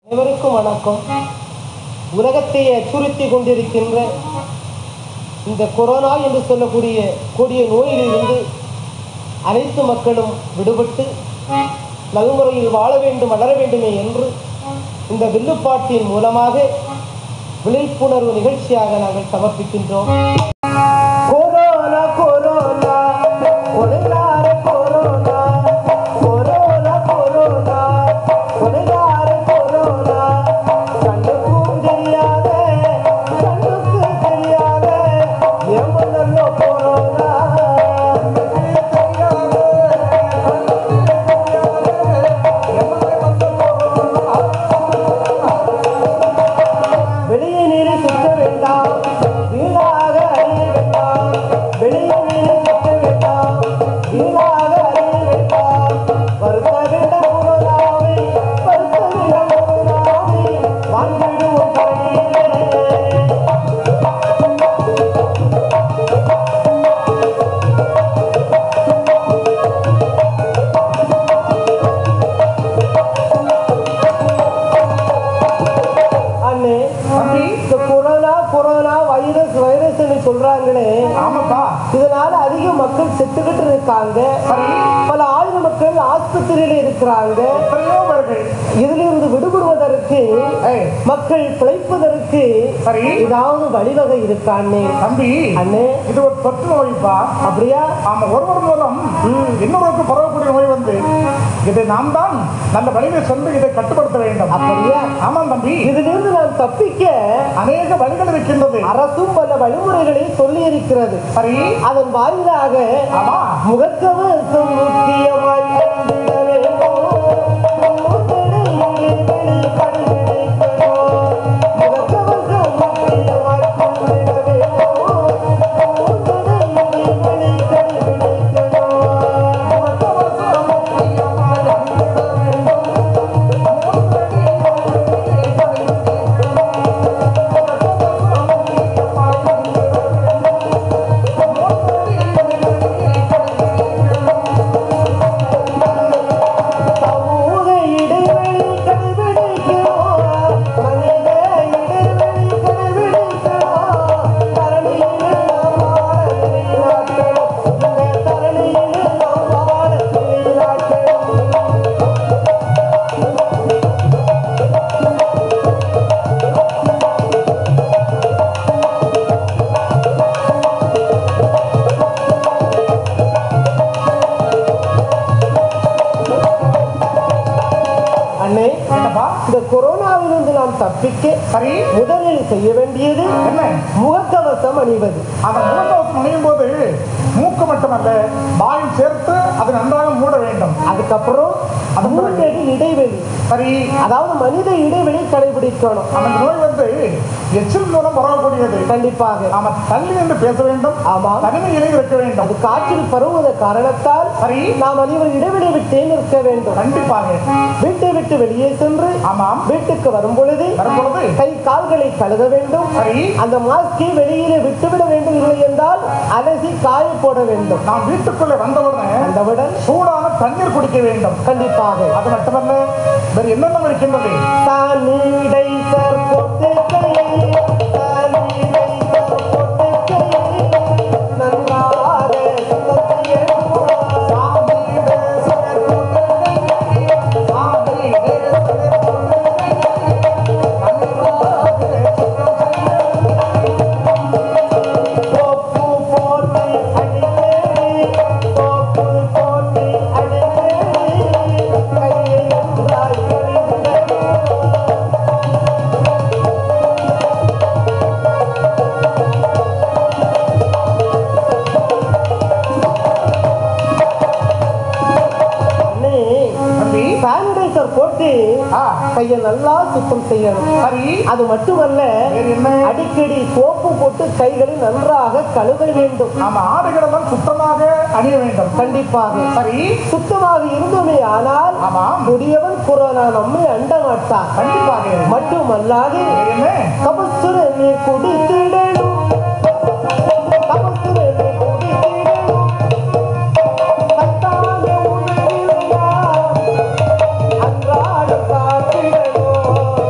அனைவருக்கும் வணக்கம் உலகத்தை அச்சுறுத்தி கொண்டிருக்கின்ற இந்த கொரோனா என்று சொல்லக்கூடிய கொடிய நோயிலிருந்து அனைத்து மக்களும் விடுபட்டு நல்முறையில் வாழ வேண்டும் வளர வேண்டுமே என்று இந்த வில்லுப்பாட்டின் மூலமாக விழிப்புணர்வு நிகழ்ச்சியாக நாங்கள் சமர்ப்பிக்கின்றோம் கொரோனா கொரோனா கொலைகார கொரோனா கொரோனா கொரோனா கொலைகார கொரோனா கண்ணுக்கும் தெரியாத கண்ணுக்கு தெரியாத எமனல்லோ கொரோனா வெளியே நீரை சுத்த வேண்டாம் வீணாக அறிய வேண்டாம் வெளியே நீரை சுத்த வேண்டாம் வீணாக அறிய வேண்டாம் வருத்த வேண்டாம் உணராமை வருத்த வேண்டாம் உணராமை வாழ்ந்திடுவோம் பணியிலே அண்ணே இந்த கொரோனா கொரோனா வைரஸ் வைரஸ்னு சொல்றாங்களே ஆமாப்பா இதனால அதிக மக்கள் செத்துக்கிட்டு இருக்காங்க சரி பல ஆயிரம் மக்கள் ஆஸ்பத்திரியில இருக்கிறாங்க எத்தனையோ பேர்கள் இதிலிருந்து விடுபடுவதற்கு ஏய், மக்கள் பிழைப்பதற்கு சரி ஏதாவது வழிவகை இருக்கா அண்ணே தம்பி அண்ணே இது ஒரு தொற்று நோய்ப்பா அப்படியா ஆமா ஒருவர் மூலம் இன்னொருவருக்கு பரவக்கூடிய நோய் வந்து இதை நாம் தான் நல்ல வழியில் சென்று இதை கட்டுப்படுத்த வேண்டும் அப்படியா ஆமாம் தம்பி இதிலிருந்து நாம் தப்பிக்க அநேக வழிகள் இருக்கின்றது அரசும் பல வழிமுறைகளை சொல்லி இருக்கிறது சரி அதன் வாயிலாக ஆமா முகக்கவசம் முக்கியமாய் அணிந்திட வேண்டும். மூத்தடியில் வெளி கடைபிடிக்கணும். முகக்கவசம் முக்கியமாய் அணிந்திட வேண்டும். மூத்தடியில் வெளி கடைபிடிக்கணும். முகக்கவசம் முக்கியமாய் அணிந்திட வேண்டும். சமூக இடைவெளி கடைபிடிக்கிறோம். மனித இடைவெளி கடைபிடிக்கிறோம். தரணியில் நாம் வாழ நிலைநாட்டணும். இந்த தரணியில் நாம் வாழ நிலைநாட்டணும். அண்ணே என்னப்பா இந்த கொரோனாவிலிருந்து நாம் தப்பிக்க சரி முதலில் செய்ய வேண்டியது என்ன முகக்கவசம் அணிவது அந்த முகக்கவசம் அணியும் போது மூக்கு மட்டுமல்ல வாயும் சேர்த்து அது நன்றாக மூட வேண்டும் அதுக்கப்புறம் அது பிறகு? மூன்றடி இடைவெளி சரி அதாவது மனித இடைவெளி கடைபிடிக்கணும் அந்த நோய் வந்து எச்சில் மூலம் பரவக்கூடியது கண்டிப்பாக நாம தள்ளி என்று பேச வேண்டும் ஆமா தனிமையிலே இருக்க வேண்டும் அது காற்றில் பரவுவத காரணத்தால் சரி நாம் அனைவரும் இடைவெளி விட்டே நிற்க வேண்டும் கண்டிப்பாக வீட்டை விட்டு வெளியே சென்று ஆமாம் வீட்டுக்கு வரும் பொழுது வரும்பொழுது கை கால்களை கழுத வேண்டும் சரி அந்த மாஸ்கை வெளியிலே விட்டுவிட வேண்டும் இல்லை என்றால் அலசி காய போட வேண்டும் நாம் வீட்டுக்குள்ளே வந்தவுடனே வந்தவுடன் சூடான தண்ணீர் குடிக்க வேண்டும் கண்டிப்பாக அது மட்டுமல்ல வேறு என்னென்ன இருக்கின்றது தானிடை சர் போட்டு கை தானிடை சர் போட்டு கை நன்றாக சுத்தத்தை எடுப்போம். சாமியிடை சர் போட்டு கை, சாமியிடை சர் போட்டு கை, நன்றாக தோப்பு போட்டு அடிக்கடி தோப்பு போட்டு அடிக்கடி கையை நன்றாய் கழுவிட அண்ணே, தம்பி சானிடைசர் போட்டு ஆ கையை நல்லா சுத்தம் செய்யணும் சரி அது மட்டுமல்ல வேறு என்ன அடிக்கடி சோப்பு போட்டு கைகளை நன்றாக கழுவ வேண்டும் நாம ஆடைகளெல்லாம் சுத்தமாக அணிய வேண்டும் கண்டிப்பாக சரி சுத்தமாக இருந்தோமே ஆனால் ஆமாம் கொடியவன் கொரோனா நம்மை அண்ட மாட்டான் கண்டிப்பாக மட்டுமல்லாது வேறு என்ன கபசுர நீர் குடித்திடணும் கபசுர நீர் குடித்திடணும் சத்தான உணவில்லையா அன்றாடம் சாப்பிடணும்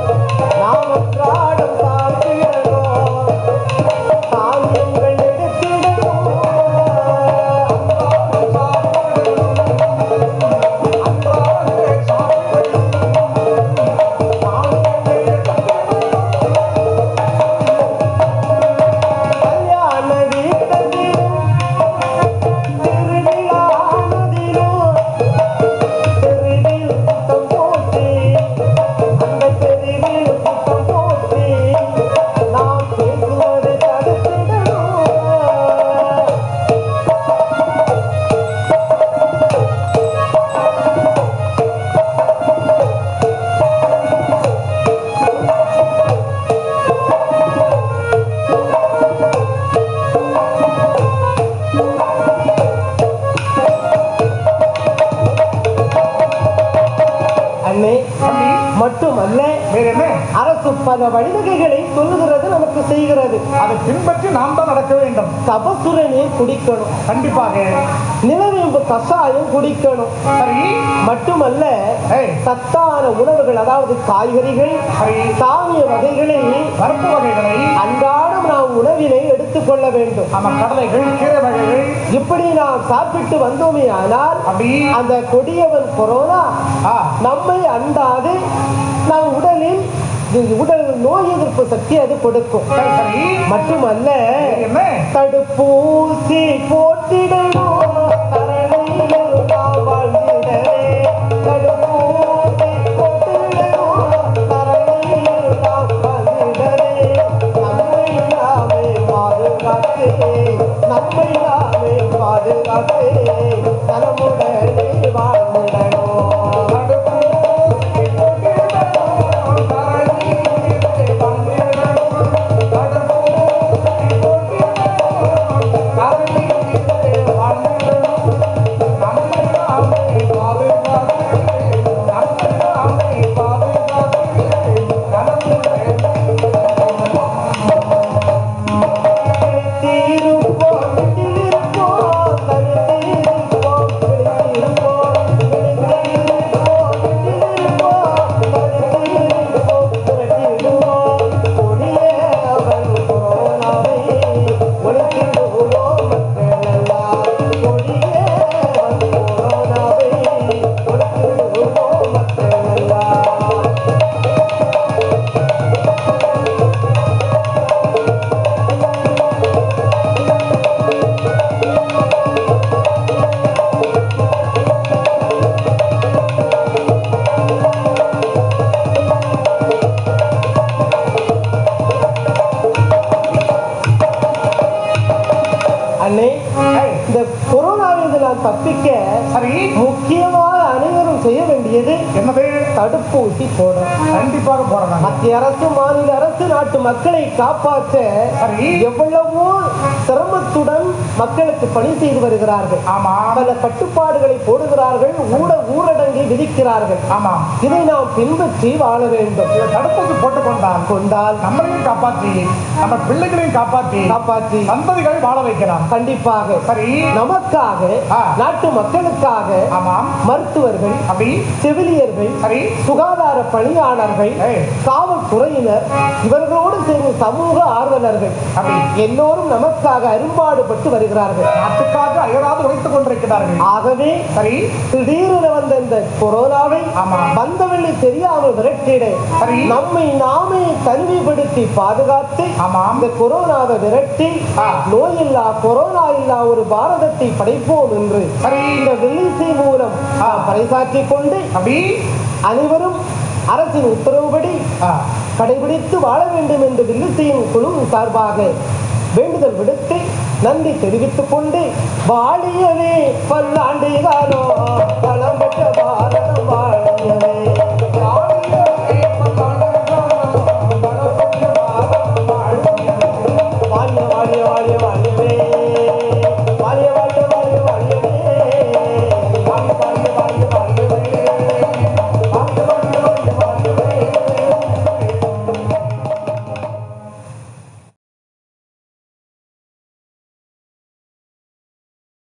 அண்ணே தம்பி மட்டுமல்ல வேற என்ன அரசு பல வழிவகைகளை சொல்லுகிறது நமக்கு செய்கிறது அதை பின்பற்றி நாம் தான் நடக்க வேண்டும் கபசுர நீர் குடிக்கணும் கண்டிப்பாக நிலவேம்பு கஷாயம் குடிக்கணும் சரி மட்டுமல்ல ஏய். சத்தான உணவுகள் அதாவது காய்கறிகள் சரி தானிய வகைகளை பருப்பு வகைகளை அன்றாடம் நாம் உணவினை எடுத்துக்கொள்ள வேண்டும் ஆமா கடலைகள் கீரை வகைகள் இப்படி நாம் சாப்பிட்டு வந்தோமே ஆனால் அப்படி அந்த கொடியவன் கொரோனா ஆ, நம்மை அண்டாது நம் உடலில் இது உடல் நோய் எதிர்ப்பு சக்தி அது கொடுக்கும் சரி சரி மட்டுமல்ல வேற என்ன தடுப்பூசி போட்டிடணும் தரணியில் நாம் வாழ்ந்திடவே. தடுப்பூசி போட்டிடணும் தரணியில் நாம் வாழ்ந்திடவே. நம்மை நாமே பாதுகாத்தே, நம்மை நாமே பாதுகாத்தே, நலமுடனே வாழ்ந்திடணும். தீருப்போம், விட்டிருப்போம், தவிர்த்திருப்போம், பிடித்திருப்போம், பிடித்திருப்போம், விட்டிருப்போம், தவிர்த்திருப்போம், பிடித்திருப்போம். கொடியவன் கொரோனாவை ஒழித்திடுவோம் மக்களெல்லாம். கொடியவன் கொரோனாவை ஒழித்திடுவோம் மக்களெல்லாம். அண்ணே ஏய், இந்த கொரோனாவிலிருந்து நான் தப்பிக்க சரி முக்கியமாக அனைவரும் செய்ய வேண்டியது என்னது தடுப்பூசி போடணும் கண்டிப்பாக போறாங்க மத்திய அரசு மாநில அரசு நாட்டு மக்களை காப்பாற்ற சரி எவ்வளவோ சிரமத்துடன் மக்களுக்கு பணி செய்து வருகிறார்கள் ஆமா பல கட்டுப்பாடுகளை போடுகிறார்கள் ஊட ஊரடங்கை விதிக்கிறார்கள் ஆமா இதை நாம் பின்பற்றி வாழ வேண்டும் இதை தடுப்பூசி போட்டுக் கொண்டால் கொண்டால் நம்மளையும் காப்பாற்றி நம்ம பிள்ளைகளையும் காப்பாற்றி காப்பாற்றி சந்ததிகளை வாழ வைக்கிறான் கண்டிப்பாக சரி நமக்காக ஆ. நாட்டு மக்களுக்காக ஆமாம் மருத்துவர்கள் அப்படி செவிலியர்கள் சரி சுகாதார பணியாளர்கள் ஏய். காவல்துறையினர் இவர்களோடு சேர்ந்த சமூக ஆர்வலர்கள் அப்படி எல்லோரும் நமக்காக அரும்பாடுபட்டு வருகிறார்கள் நாட்டுக்காக அயராது உழைத்துக் கொண்டிருக்கிறார்கள் ஆகவே சரி திடீரென வந்த இந்த கொரோனாவை ஆமா. வந்தவள்ளி தெரியாமல் விரட்டிட சரி. நம்மை நாமே தனிமைப்படுத்தி பாதுகாத்து ஆமாம் அந்த கொரோனாவை விரட்டி ஆ. நோயில்லா கொரோனா இல்லா ஒரு பாரதத்தை படைப்போம் என்று சரி இந்த வெள்ளிசை மூலம் ஆ. பறைசாற்றிக் கொண்டு அப்படி அனைவரும் அரசின் உத்தரவுபடி ஆ, கடைபிடித்து வாழ வேண்டும் என்று வில்லிசையின் குழு சார்பாக வேண்டுதல் விடுத்து நன்றி தெரிவித்துக் கொண்டு வாழியவே